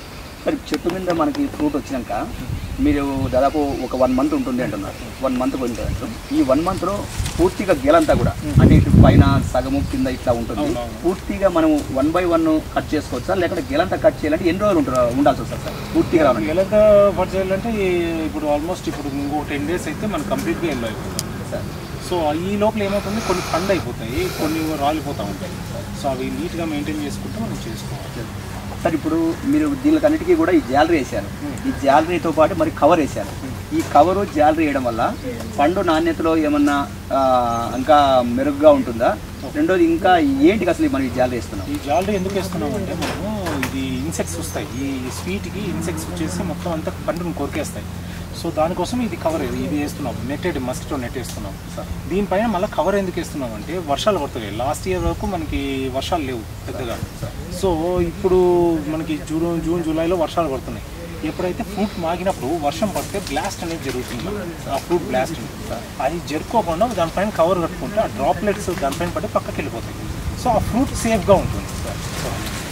[SPEAKER 1] మరి చెట్టు మీద మనకి ఫ్రూట్ వచ్చినాక మీరు దాదాపు ఒక వన్ మంత్ ఉంటుంది అంటున్నారు వన్ మంత్ ఉంటుంది అంటారు ఈ వన్ మంత్లో పూర్తిగా గెలంతా కూడా అంటే ఇటు పైన సగము కింద ఇట్లా ఉంటుంది
[SPEAKER 2] అవునవును.
[SPEAKER 1] పూర్తిగా మనం వన్ బై వన్ కట్ చేసుకోవచ్చా లేకపోతే గెలంతా కట్ చేయాలంటే ఎన్ని రోజులు ఉంటారు ఉండాల్సి వస్తుంది సార్ పూర్తిగా రావాలి
[SPEAKER 2] ఎలాగ పట్ చేయాలంటే ఈ- ఇప్పుడు ఆల్మోస్ట్ ఇప్పుడు ఇంకో టెన్ డేస్ అయితే మనకు కంప్లీట్గా ఎల్లో అయిపోతుంది
[SPEAKER 1] సార్
[SPEAKER 2] సో ఈ లోపల ఏమవుతుంది కొన్ని పండు అయిపోతాయి కొన్ని రాలిపోతూ ఉంటాయి సో అవి నీట్గా మెయింటైన్ చేసుకుంటే మనం చేసుకోవాలి
[SPEAKER 1] సార్ ఇప్పుడు మీరు దీనికన్నిటికీ కూడా ఈ జాలరీ వేశారు ఈ జాలరీతో పాటు మరి కవర్ వేశారు ఈ కవరు జాలరీ వేయడం వల్ల పండు నాణ్యతలో ఏమన్నా ఆ, ఇంకా మెరుగ్గా ఉంటుందా రెండోది ఇంకా ఏంటికి అసలు మనం ఈ జాలరీ వేస్తున్నాం
[SPEAKER 2] ఈ జాలరీ ఎందుకు వేస్తున్నాం అంటే మనము ఇది ఇన్సెక్ట్స్ వస్తాయి ఈ స్వీట్కి ఇన్సెక్ట్స్ వచ్చేసి మొత్తం అంతా పండును కొరికేస్తాయి సో దానికోసం ఇది కవర్ ఇది వేస్తున్నాం నెట్టెడ్ మస్కిటో నెట్ వేస్తున్నాం దీనిపైన మళ్ళీ కవర్ ఎందుకు వేస్తున్నాం అంటే వర్షాలు పడుతున్నాయి లాస్ట్ ఇయర్ వరకు మనకి వర్షాలు లేవు పెద్దగా సో ఇప్పుడు మనకి జూన్ జూన్ జూలైలో వర్షాలు పడుతున్నాయి ఎప్పుడైతే ఫ్రూట్ మాగినప్పుడు వర్షం పడితే బ్లాస్ట్ అనేది జరుగుతుంది ఆ ఫ్రూట్ బ్లాస్ట్ అది జరుపుకోకుండా దానిపైన కవర్ కట్టుకుంటే ఆ డ్రాప్లెట్స్ దానిపైన పడి పక్కకి వెళ్ళిపోతాయి సో ఆ ఫ్రూట్ సేఫ్గా ఉంటుంది సో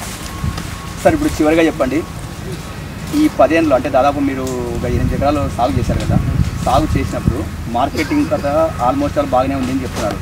[SPEAKER 1] సార్ ఇప్పుడు చివరిగా చెప్పండి ఈ పదేళ్ళు అంటే దాదాపు మీరు ఒక ఎనిమిది ఎకరాలు సాగు చేశారు కదా సాగు చేసినప్పుడు మార్కెటింగ్ కదా ఆల్మోస్ట్ ఆల్ బాగానే ఉందని చెప్తున్నారు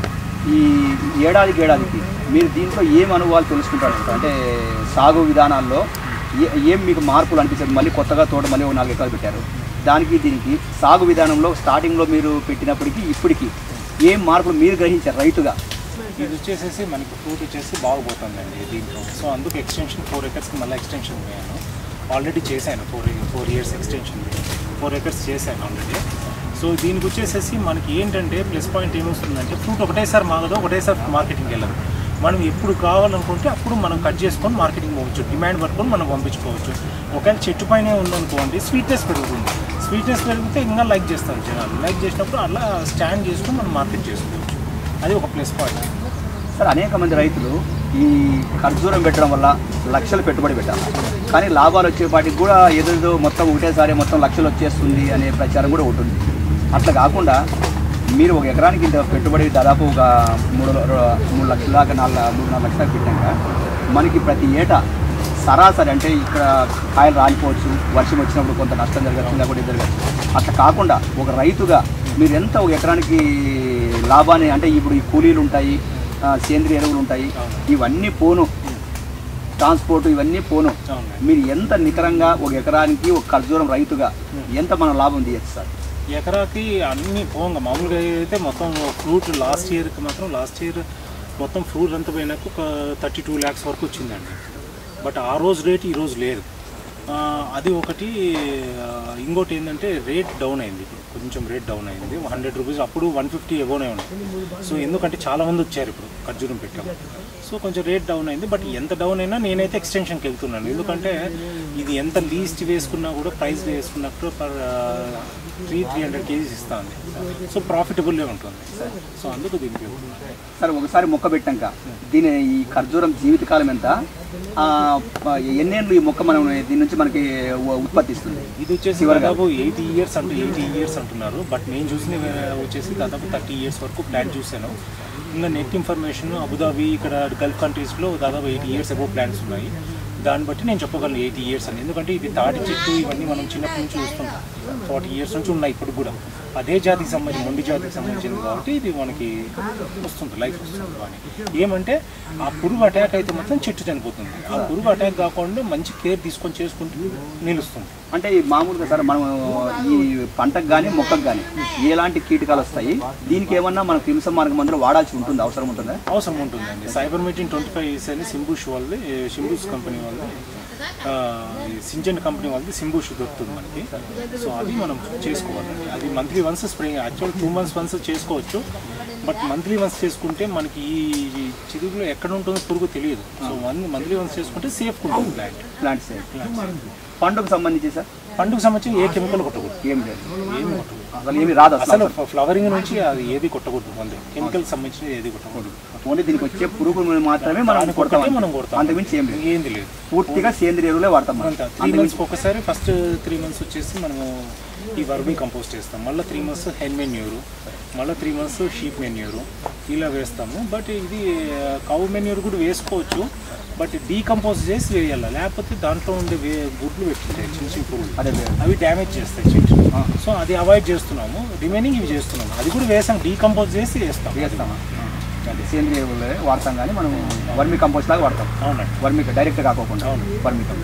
[SPEAKER 1] ఈ ఏడాదికి ఏడాదికి మీరు దీంట్లో ఏం అనుభవాలు తెలుసుకుంటారు అంటే సాగు విధానాల్లో ఏ- ఏం మీకు మార్పులు అనిపిస్తుంది మళ్ళీ కొత్తగా తోట మళ్ళీ ఒక నాలుగు ఎకరాలు పెట్టారు దానికి దీనికి సాగు విధానంలో స్టార్టింగ్లో మీరు పెట్టినప్పటికీ ఇప్పటికి ఏం మార్పులు మీరు గ్రహించారు రైతుగా
[SPEAKER 2] ఇది వచ్చేసేసి మనకి ఫ్రూట్ వచ్చేసి బాగుపోతుందండి దీంట్లో సో అందుకు ఎక్స్టెన్షన్ ఫోర్ ఎకర్స్కి మళ్ళీ ఎక్స్టెన్షన్ పోయాను ఆల్రెడీ చేశాను four four years extension four acres చేశాను ఆల్రెడీ సో దీనికి వచ్చేసేసి మనకి ఏంటంటే ప్లస్ పాయింట్ ఏమొస్తుందంటే ఫ్రూట్ ఒకటేసారి మాగదు ఒకటేసారి మార్కెటింగ్కి వెళ్ళదు మనం ఎప్పుడు కావాలనుకుంటే అప్పుడు మనం కట్ చేసుకొని మార్కెటింగ్ పోవచ్చు డిమాండ్ పట్టుకొని మనం పంపించుకోవచ్చు ఒకవేళ చెట్టు పైనే ఉందనుకోండి స్వీట్నెస్ పెరుగుతుంది స్వీట్నెస్ పెరిగితే ఇంకా లైక్ చేస్తారు జనాలు లైక్ చేసినప్పుడు అలా స్టాండ్ చేసుకొని మనం మార్కెట్ చేసుకోవచ్చు అది ఒక ప్లస్ పాయింట్
[SPEAKER 1] సార్ అనేక మంది రైతులు ఈ ఖర్జూరం పెట్టడం వల్ల లక్షలు పెట్టుబడి పెట్టారు కానీ లాభాలు వచ్చేపాటికి కూడా ఏదేదో మొత్తం ఒకటేసారి మొత్తం లక్షలు వచ్చేస్తుంది అనే ప్రచారం కూడా ఉంటుంది అట్లా కాకుండా మీరు ఒక ఎకరానికి ఇంత పెట్టుబడి దాదాపు ఒక మూడు ర- మూడు లక్షల దాకా నాలుగు మూడు నాలుగు లక్షలకు పెట్టాక మనకి ప్రతి ఏటా సరాసరి అంటే ఇక్కడ కాయలు రాలిపోవచ్చు వర్షం వచ్చినప్పుడు కొంత నష్టం జరగచ్చు లేకపోతే జరగచ్చు అట్లా కాకుండా ఒక రైతుగా మీరు ఎంత ఒక ఎకరానికి లాభాన్ని అంటే ఇప్పుడు ఈ కూలీలు ఉంటాయి ఆ, సేంద్రియ ఎరువులు ఉంటాయి ఇవన్నీ పోను ట్రాన్స్పోర్ట్ ఇవన్నీ పోను
[SPEAKER 2] అవునండి
[SPEAKER 1] మీరు ఎంత నికరంగా ఒక ఎకరానికి ఒక ఖర్జూరం రైతుగా ఎంత మనం లాభం తీయచ్చు సార్
[SPEAKER 2] ఎకరాకి అన్ని పోంగా మామూలుగా అయితే మొత్తం ఫ్రూట్ లాస్ట్ ఇయర్కి మాత్రం లాస్ట్ ఇయర్ మొత్తం ఫ్రూట్ అంతా పోయినాక ఒక థర్టీ టూ ల్యాక్స్ వరకు వచ్చిందండి బట్ ఆ రోజు రేట్ ఈ రోజు లేదు ఆ, అది ఒకటి ఆ, ఇంకోటి ఏంటంటే రేట్ డౌన్ అయింది ఇప్పుడు కొంచెం రేట్ డౌన్ అయింది హండ్రెడ్ రూపీస్ అప్పుడు వన్ ఫిఫ్టీ ఎగోనే ఉంది సో ఎందుకంటే చాలా మంది వచ్చారు ఇప్పుడు ఖర్జూరం పెట్టాము సో కొంచెం రేట్ డౌన్ అయింది బట్ ఎంత డౌన్ అయినా నేనైతే ఎక్స్టెన్షన్కి వెళ్తున్నాను ఎందుకంటే ఇది ఎంత లీస్ట్ వేసుకున్నా కూడా ప్రైస్ వేసుకున్నప్పుడు per three three hundred kgs ఇస్తుంది సో ప్రాఫిటబుల్లే ఉంటుంది సో అందుకు దీనికి వెళ్తున్నాను
[SPEAKER 1] సార్ ఒకసారి మొక్క పెట్టాక దీని ఈ ఖర్జూరం జీవితకాలం ఎంత ఆ, ఎన్నేళ్ళు ఈ మొక్క మనం దీని నుంచి మనకి ఉ- ఉత్పత్తి ఇస్తుంది
[SPEAKER 2] ఇది వచ్చేసి
[SPEAKER 1] చివరగా.
[SPEAKER 2] దాదాపు ఎయిటీ ఇయర్స్ అంటే ఎయిటీ ఇయర్స్ అంటున్నారు బట్ నేను చూసిన వచ్చేసి దాదాపు థర్టీ ఇయర్స్ వరకు ప్లాన్ చూశాను ఇంకా నెట్ ఇన్ఫర్మేషన్ అబుదాబి ఇక్కడ గల్ఫ్ కంట్రీస్లో దాదాపు ఎయిటీ ఇయర్స్ అబౌవ్ ప్లాన్స్ ఉన్నాయి దాన్ని బట్టి నేను చెప్పగలను ఎయిటీ ఇయర్స్ అని ఎందుకంటే ఇది తాటి చెట్టు ఇవన్నీ మనం చిన్నప్పటి నుంచి చూస్తున్నాం ఫార్టీ ఇయర్స్ నుంచి ఉన్నాయి ఇప్పుడు కూడా అదే జాతికి సంబంధించి మొండి జాతికి సంబంధించింది కాబట్టి ఇది మనకి వస్తుంది లైఫ్ వస్తుంది కానీ ఏమంటే ఆ పురుగు అటాక్ అయితే మాత్రం చెట్టు చనిపోతుంది ఆ పురుగు అటాక్ కాకుండా మంచి కేర్ తీసుకొని చేసుకుంటూ నిలుస్తుంది
[SPEAKER 1] అంటే ఈ మామూలుగా సార్ మనం ఈ పంటకు కానీ మొక్కకు కానీ ఎలాంటి కీటకాలు వస్తాయి దీనికి ఏమన్నా మనం క్రిమిస మార్గం మందులు వాడాల్సి ఉంటుంది అవసరం ఉంటుందా
[SPEAKER 2] అవసరం ఉంటుందండి cyber meeting twenty five years అని సింబుష్ వాళ్ళది సింబుష్ కంపెనీ వాళ్ళది ఆ, ఈ సింజన్ కంపెనీ వాళ్ళది సింబుష్ దొరుకుతుంది మనకి సో అది మనం చేసుకోవాలండి అది monthly once spray actual two months once చేసుకోవచ్చు బట్ మంత్లీ వన్స్ చేసుకుంటే మనకి ఈ చిరుగులో ఎక్కడ ఉంటుందో పురుగు తెలియదు సో వన్ మంత్లీ వన్స్ చేసుకుంటే సేఫ్ ఉంటుంది ప్లాంట్
[SPEAKER 1] ప్లాంట్స్ పండుగకు సంబంధించి సార్
[SPEAKER 2] పండుగ సంబంధించి ఏ కెమికల్ కొట్టకూడదు
[SPEAKER 1] ఏం లేదు
[SPEAKER 2] ఏమి కొట్టకూడదు
[SPEAKER 1] అసలు ఏమి రాదు అసలు
[SPEAKER 2] అసలు ఫ్లవరింగ్ నుంచి అది ఏది కొట్టకూడదు మళ్ళీ కెమికల్ సంబంధించి ఏది కొట్టకూడదు
[SPEAKER 1] ఓన్లీ దీనికి వచ్చే పురుగు మాత్రమే మనం
[SPEAKER 2] దానికి
[SPEAKER 1] కొడతాం
[SPEAKER 2] ఒకటే మనం కొడతాం
[SPEAKER 1] అంతకుమించి ఏం లేదు
[SPEAKER 2] ఏంది లేదు
[SPEAKER 1] పూర్తిగా సేంద్రియ ఎరువులే వాడతాం మనం
[SPEAKER 2] అంత త్రీ మంత్స్కి ఒకసారి ఫస్ట్ త్రీ మంత్స్ వచ్చేసి మనము ఈ వర్మీ కంపోస్ట్ వేస్తాం మళ్ళీ త్రీ మంత్స్ హెన్ మెన్యూరు మళ్ళీ త్రీ మంత్స్ షీప్ మెన్యూరు ఇలా వేస్తాము బట్ ఇది కౌ మెన్యూర్ కూడా వేసుకోవచ్చు బట్ డీకంపోజ్ చేసి వేయాలి లేకపోతే దాంట్లో ఉండే వే గుడ్లు పెట్టుకుంటాయి చిన్న చిన్న పురుగులు
[SPEAKER 1] అదే
[SPEAKER 2] అవి డ్యామేజ్ చేస్తాయి చిన్న చిన్న సో అది అవాయిడ్ చేస్తున్నాము రిమైనింగ్ ఇవి చేస్తున్నాము అది కూడా వేసాం డీకంపోజ్ చేసి వేస్తాం
[SPEAKER 1] వేస్తామా అంటే సేంద్రియ ఎరువులే వాడతాం కానీ మనం వర్మి కంపోస్ట్ లాగా వాడతాం
[SPEAKER 2] అవునండి
[SPEAKER 1] వర్మి డైరెక్ట్ కాకోకుండా
[SPEAKER 2] అవును.
[SPEAKER 1] వర్మి కంపోస్ట్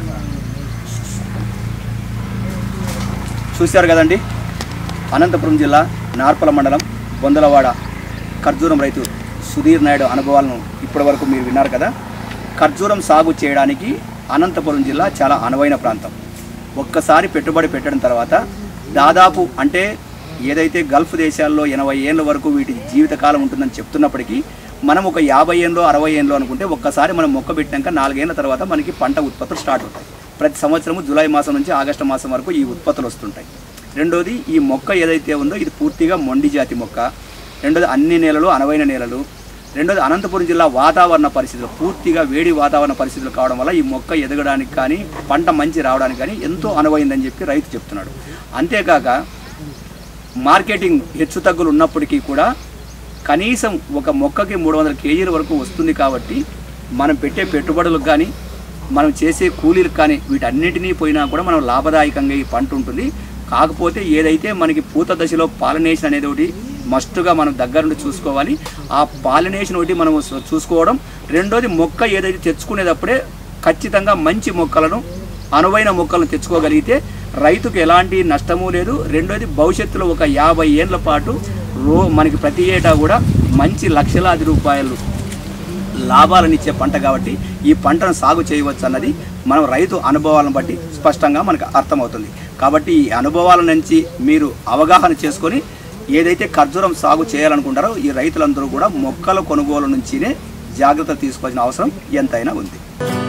[SPEAKER 1] చూశారు కదండి అనంతపురం జిల్లా నార్పల మండలం బొందలవాడ ఖర్జూరం రైతు సుధీర్ నాయుడు అనుభవాలను ఇప్పటివరకు మీరు విన్నారు కదా ఖర్జూరం సాగు చేయడానికి అనంతపురం జిల్లా చాలా అనువైన ప్రాంతం ఒక్కసారి పెట్టుబడి పెట్టడం తర్వాత దాదాపు అంటే ఏదైతే గల్ఫ్ దేశాల్లో ఎనభై ఏళ్ళ వరకు వీటి జీవితకాలం ఉంటుందని చెప్తున్నప్పటికీ మనం ఒక యాభై ఏళ్ళు అరవై ఏళ్ళు అనుకుంటే ఒక్కసారి మనం మొక్క పెట్టినాక నాలుగేళ్ల తర్వాత మనకి పంట ఉత్పత్తులు స్టార్ట్ అవుతాయి ప్రతి సంవత్సరము జూలై మాసం నుంచి ఆగస్టు మాసం వరకు ఈ ఉత్పత్తులు వస్తుంటాయి రెండోది ఈ మొక్క ఏదైతే ఉందో ఇది పూర్తిగా మొండి జాతి మొక్క రెండోది అన్ని నేలలు అనువైన నేలలు రెండోది అనంతపురం జిల్లా వాతావరణ పరిస్థితులు పూర్తిగా వేడి వాతావరణ పరిస్థితులు కావడం వల్ల ఈ మొక్క ఎదగడానికి కానీ పంట మంచి రావడానికి కానీ ఎంతో అనువైందని చెప్పి రైతు చెప్తున్నాడు అంతేకాక మార్కెటింగ్ హెచ్చు తగ్గులు ఉన్నప్పటికీ కూడా కనీసం ఒక మొక్కకి మూడు వందల కేజీల వరకు వస్తుంది కాబట్టి మనం పెట్టే పెట్టుబడులకు కానీ మనం చేసే కూలీలకు కానీ వీటన్నిటినీ పోయినా కూడా మనం లాభదాయకంగా ఈ పంట ఉంటుంది కాకపోతే ఏదైతే మనకి పూత దశలో పాలనేషన్ అనేది ఒకటి మస్టుగా మనం దగ్గర నుండి చూసుకోవాలి ఆ పాలినేషన్ ఒకటి మనం చూ- చూసుకోవడం రెండోది మొక్క ఏదైతే తెచ్చుకునేటప్పుడే ఖచ్చితంగా మంచి మొక్కలను అనువైన మొక్కలను తెచ్చుకోగలిగితే రైతుకు ఎలాంటి నష్టము లేదు రెండోది భవిష్యత్తులో ఒక యాభై ఏళ్ళ పాటు రో మనకి ప్రతి ఏటా కూడా మంచి లక్షలాది రూపాయలు లాభాలను ఇచ్చే పంట కాబట్టి ఈ పంటను సాగు చేయవచ్చు అన్నది మనం రైతు అనుభవాలను బట్టి స్పష్టంగా మనకు అర్థమవుతుంది కాబట్టి ఈ అనుభవాల నుంచి మీరు అవగాహన చేసుకొని ఏదైతే ఖర్జూరం సాగు చేయాలనుకుంటారో ఈ రైతులందరూ కూడా మొక్కల కొనుగోలు నుంచినే జాగ్రత్త తీసుకోవాల్సిన అవసరం ఎంతైనా ఉంది